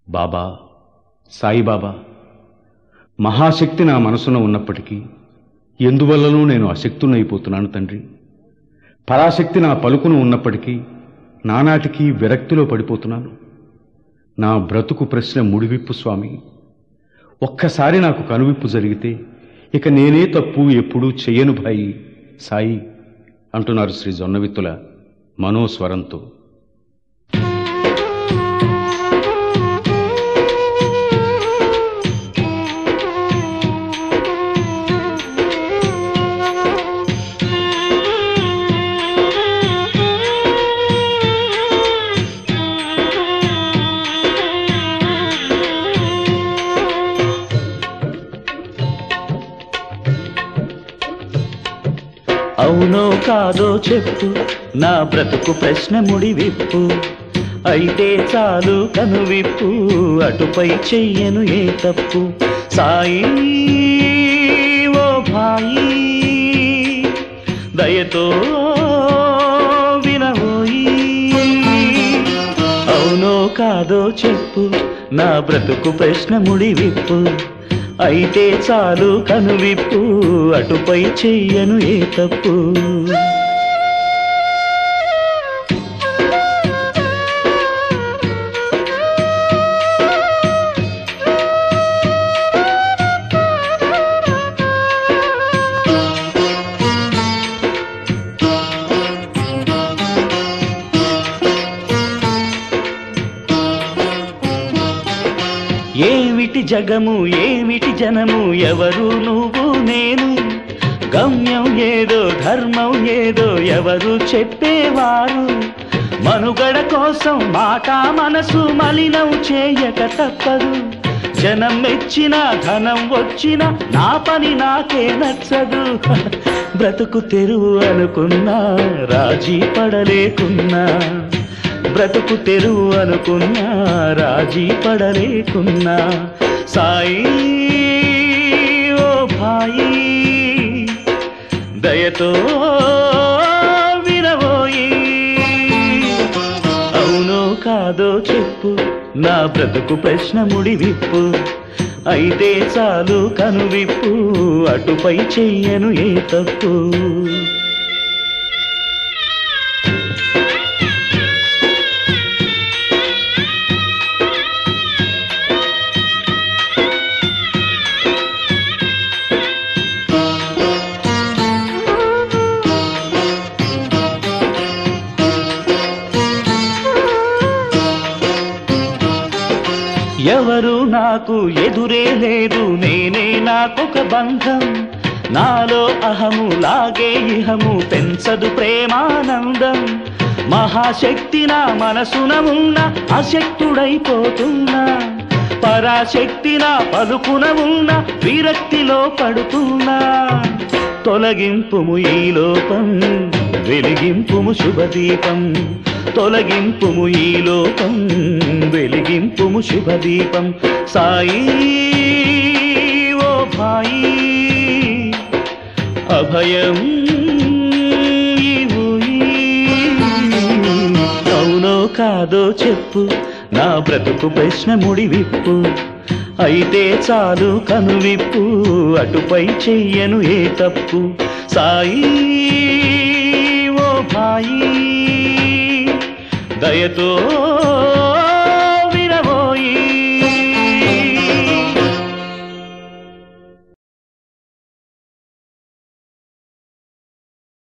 బాబా సాయిబాబా మహాశక్తి నా మనసున ఉన్నప్పటికీ ఎందువల్లనూ నేను అశక్తునైపోతున్నాను తండ్రి పరాశక్తి నా పలుకును ఉన్నప్పటికీ నానాటికి విరక్తిలో పడిపోతున్నాను నా బ్రతుకు ప్రశ్న ముడివిప్పు స్వామి ఒక్కసారి నాకు కనువిప్పు జరిగితే ఇక నేనే తప్పు ఎప్పుడూ చెయ్యను భాయి సాయి అంటున్నారు శ్రీ జొన్నవిత్తుల మనోస్వరంతో అవునో కాదో చెప్పు నా బ్రతుకు ప్రశ్న ముడివిప్పు అయితే చాలు కనువిప్పు అటుపై చెయ్యను ఏ తప్పు సాయి ఓ భాయి దయతో వినవోయి అవునో కాదో చెప్పు నా బ్రతుకు ప్రశ్న ముడివిప్పు అయితే చాలు కనువిప్పు అటుపై చెయ్యను ఏ తప్పు ఏమిటి జగము ఏమిటి జనము ఎవరు నువ్వు నేను గమ్యం ఏదో ధర్మం ఏదో ఎవరు చెప్పేవారు మనుగడ కోసం మాట మనసు మలినం చేయక తప్పదు జనం మెచ్చిన ధనం వచ్చిన నా పని నాకే నచ్చదు బ్రతుకు తెరువు అనుకున్నా రాజీ పడలేకున్నా బ్రతుకు తెరువు అనుకున్నా రాజీ పడలేకున్నా సాయి ఓ భాయి దయతో వినవోయి అవునో కాదో చెప్పు నా బ్రతుకు ప్రశ్న ముడివిప్పు అయితే చాలు కనువిప్పు అటుపై చెయ్యను ఏ తప్పు ఎవరు నాకు ఎదురే లేదు నేనే నాకొక బంధం నాలో అహము లాగే ఇహము పెంచదు ప్రేమానందం మహాశక్తి నా మనసున ఉన్న అశక్తుడైపోతున్నా పరాశక్తి నా పలుకున ఉన్న విరక్తిలో పడుతున్నా తొలగింపుము ఈ లోపం వెలిగింపుము శుభదీపం తొలగింపుము ఈ లోపం వెలిగింపుము శుభదీపం సాయి ఓ భాయి అభయం ఇవ్వుయి. అవునో కాదో చెప్పు నా బ్రతుకు ప్రశ్న ముడివిప్పు అయితే చాలు కనువిప్పు అటుపై చెయ్యను ఏ తప్పు సాయి ఓ భాయి దయతో